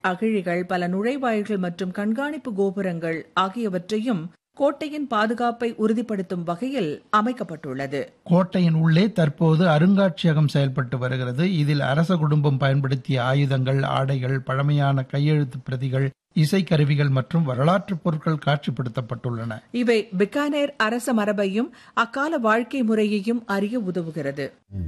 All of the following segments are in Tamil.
அகழிகள் பல நுழைவாயில்கள் மற்றும் கண்காணிப்பு கோபுரங்கள் ஆகியவற்றையும் கோட்டையின் பாதுகாப்பை உறுதிப்படுத்தும் வகையில் அமைக்கப்பட்டுள்ளது கோட்டையின் உள்ளே தற்போது அருங்காட்சியகம் செயல்பட்டு வருகிறது இதில் அரச குடும்பம் பயன்படுத்திய ஆயுதங்கள் ஆடைகள் பழமையான கையெழுத்து பிரதிகள் இசைக்கருவிகள் மற்றும் வரலாற்று பொருட்கள் காட்சிப்படுத்தப்பட்டுள்ளன இவை பிக்கானேர் அரச மரபையும் அக்கால வாழ்க்கை முறையையும் அறிய உதவுகிறது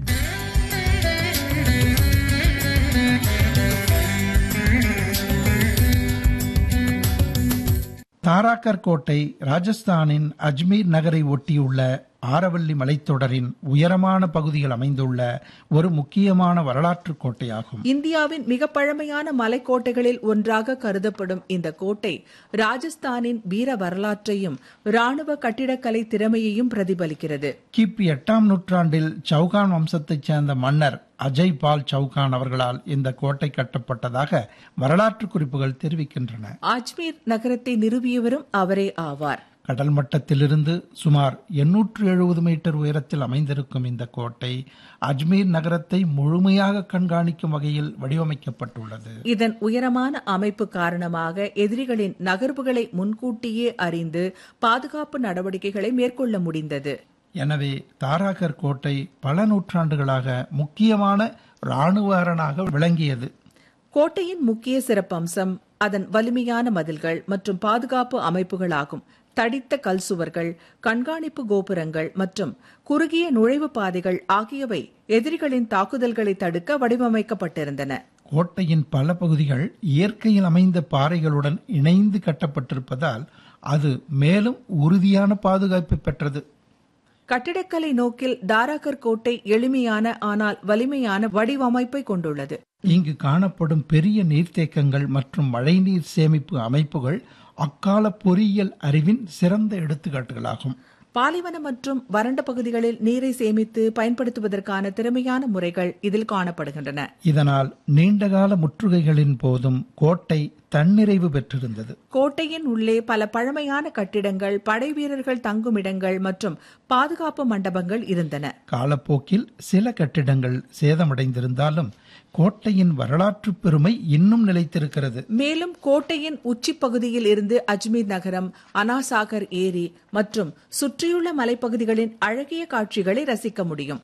தாராக்கர் கோட்டை ராஜஸ்தானின் அஜ்மீர் நகரை ஒட்டியுள்ள ஆரவல்லி மலைத்தொடரின் உயரமான பகுதியில் அமைந்துள்ள ஒரு முக்கியமான வரலாற்று கோட்டையாகும் இந்தியாவின் மிக பழமையான மலைக்கோட்டைகளில் ஒன்றாக கருதப்படும் இந்த கோட்டை ராஜஸ்தானின் வீர வரலாற்றையும் ராணுவ கட்டிடக்கலை திறமையையும் பிரதிபலிக்கிறது கிபி எட்டாம் நூற்றாண்டில் சௌகான் வம்சத்தைச் சேர்ந்த மன்னர் அஜய் பால் சௌகான் அவர்களால் இந்த கோட்டை கட்டப்பட்டதாக வரலாற்று குறிப்புகள் தெரிவிக்கின்றன அஜ்மீர் நகரத்தை நிறுவியவரும் அவரே ஆவார் கடல் மட்டத்திலிருந்து சுமார் எண்ணூற்று எழுபது மீட்டர் உயரத்தில் அமைந்திருக்கும் இந்த கோட்டை அஜ்மீர் நகரத்தை முழுமையாக கண்காணிக்கும் வகையில் வடிவமைக்கப்பட்டுள்ளது இதன் உயரமான அமைப்பு காரணமாக எதிரிகளின் நகர்வுகளை முன்கூட்டியே அறிந்து பாதுகாப்பு நடவடிக்கைகளை மேற்கொள்ள முடிந்தது எனவே தாராகர் கோட்டை பல நூற்றாண்டுகளாக முக்கியமான இராணுவ அரணாக விளங்கியது கோட்டையின் முக்கிய சிறப்பம்சம் அதன் வலிமையான மதில்கள் மற்றும் பாதுகாப்பு அமைப்புகளாகும் தடித்த கல் சுவர்கள் கண்காணிப்பு கோபுரங்கள் மற்றும் குறுகிய நுழைவு பாதைகள் ஆகியவை எதிரிகளின் தாக்குதல்களை தடுக்க வடிவமைக்கப்பட்டிருந்தன கோட்டையின் பல பகுதிகள் இயற்கையில் அமைந்த பாறைகளுடன் இணைந்து கட்டப்பட்டிருப்பதால் அது மேலும் உறுதியான பாதுகாப்பு பெற்றது கட்டிடக்கலை நோக்கில் தாராகர் கோட்டை எளிமையான ஆனால் வலிமையான வடிவமைப்பை கொண்டுள்ளது இங்கு காணப்படும் பெரிய நீர்த்தேக்கங்கள் மற்றும் மழைநீர் சேமிப்பு அமைப்புகள் அக்கால பொறியியல் அறிவின் சிறந்த எடுத்துக்காட்டுகளாகும் பாலைவன மற்றும் வறண்ட பகுதிகளில் நீரை சேமித்து பயன்படுத்துவதற்கான திறமையான முறைகள் இதில் காணப்படுகின்றன இதனால் நீண்டகால முற்றுகைகளின் போதும் கோட்டை தன்னிறைவு பெற்றிருந்தது கோட்டையின் உள்ளே பல பழமையான கட்டிடங்கள் படை வீரர்கள் தங்குமிடங்கள் மற்றும் பாதுகாப்பு மண்டபங்கள் இருந்தன காலப்போக்கில் சில கட்டிடங்கள் சேதமடைந்திருந்தாலும் கோட்டையின் வரலாற்று பெருமை இன்னும் நிலைத்திருக்கிறது மேலும் கோட்டையின் உச்சி பகுதியில் இருந்து அஜ்மீர் நகரம் அனாசாகர் ஏரி மற்றும் சுற்றியுள்ள மலைப்பகுதிகளின் அழகிய காட்சிகளை ரசிக்க முடியும்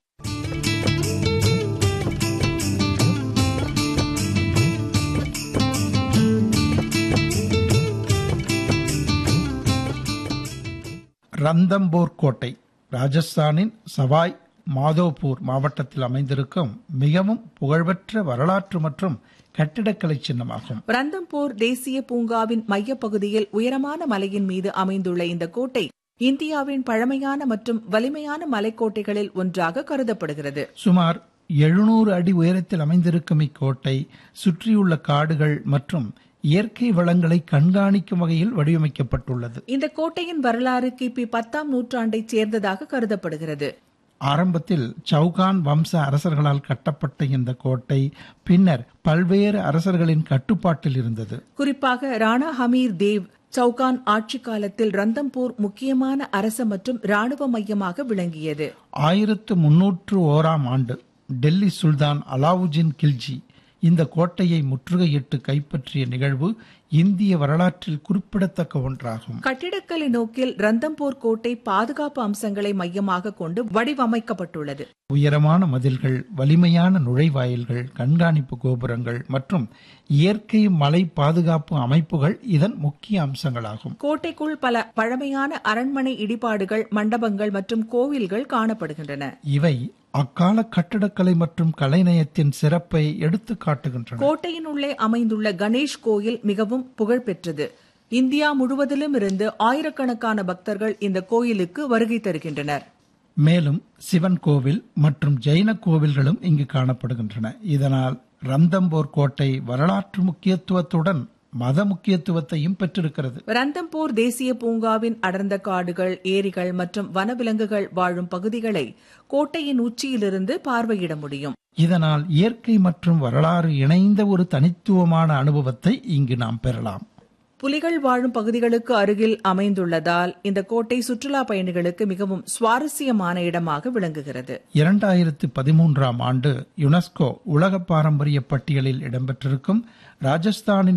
ரந்தம்போர் கோட்டை ராஜஸ்தானின் சவாய் மாதோபூர் மாவட்டத்தில் அமைந்திருக்கும் மிகவும் புகழ்பெற்ற வரலாற்று மற்றும் கட்டிடக்கலை சின்னமாகும் ரந்தம்பூர் தேசிய பூங்காவின் மையப்பகுதியில் உயரமான மலையின் மீது அமைந்துள்ள இந்த கோட்டை இந்தியாவின் பழமையான மற்றும் வலிமையான மலைக்கோட்டைகளில் ஒன்றாக கருதப்படுகிறது சுமார் எழுநூறு அடி உயரத்தில் அமைந்திருக்கும் இக்கோட்டை சுற்றியுள்ள காடுகள் மற்றும் இயற்கை வளங்களை கண்காணிக்கும் வகையில் வடிவமைக்கப்பட்டுள்ளது இந்த கோட்டையின் வரலாறு கிபி பத்தாம் நூற்றாண்டைச் சேர்ந்ததாக கருதப்படுகிறது ஆரம்பத்தில் சௌகான் வம்ச அரசர்களால் கட்டப்பட்ட இந்த கோட்டை பின்னர் பல்வேறு அரசர்களின் கட்டுப்பாட்டில் இருந்தது குறிப்பாக ராணா ஹமீர் தேவ் சௌகான் ஆட்சி காலத்தில் ரந்தம்பூர் முக்கியமான அரச மற்றும் ராணுவ மையமாக விளங்கியது ஆயிரத்து முன்னூற்று ஓராம் ஆண்டு டெல்லி சுல்தான் அலாவுஜின் கில்ஜி இந்த கோட்டையை முற்றுகையிட்டு கைப்பற்றிய நிகழ்வு இந்திய வரலாற்றில் குறிப்பிடத்தக்க ஒன்றாகும் கட்டிடக்கலை நோக்கில் ரந்தம்பூர் கோட்டை பாதுகாப்பு அம்சங்களை மையமாக கொண்டு வடிவமைக்கப்பட்டுள்ளது உயரமான மதில்கள் வலிமையான நுழைவாயில்கள் கண்காணிப்பு கோபுரங்கள் மற்றும் இயற்கை மலை பாதுகாப்பு அமைப்புகள் இதன் முக்கிய அம்சங்களாகும் கோட்டைக்குள் பல பழமையான அரண்மனை இடிபாடுகள் மண்டபங்கள் மற்றும் கோவில்கள் காணப்படுகின்றன இவை அக்கால கட்டடக்கலை மற்றும் கலைநயத்தின் சிறப்பை எடுத்து காட்டுகின்றன கோட்டையின் உள்ளே அமைந்துள்ள கணேஷ் கோயில் மிகவும் புகழ்பெற்றது இந்தியா முழுவதிலும் இருந்து ஆயிரக்கணக்கான பக்தர்கள் இந்த கோயிலுக்கு வருகை தருகின்றனர் மேலும் சிவன் கோவில் மற்றும் ஜெயின கோவில்களும் இங்கு காணப்படுகின்றன இதனால் ரந்தம்போர் கோட்டை வரலாற்று முக்கியத்துவத்துடன் மத முக்கியத்துவத்தையும் பெற்றிருக்கிறது ரந்தம்பூர் தேசிய பூங்காவின் அடர்ந்த காடுகள் ஏரிகள் மற்றும் வனவிலங்குகள் வாழும் பகுதிகளை கோட்டையின் உச்சியிலிருந்து பார்வையிட முடியும் இதனால் இயற்கை மற்றும் வரலாறு இணைந்த ஒரு தனித்துவமான அனுபவத்தை இங்கு நாம் பெறலாம் புலிகள் வாழும் பகுதிகளுக்கு அருகில் அமைந்துள்ளதால் இந்த கோட்டை சுற்றுலா பயணிகளுக்கு மிகவும் சுவாரஸ்யமான இடமாக விளங்குகிறது இரண்டாயிரத்து பதிமூன்றாம் ஆண்டு யுனெஸ்கோ உலக பாரம்பரிய பட்டியலில் இடம்பெற்றிருக்கும் ராஜஸ்தானின்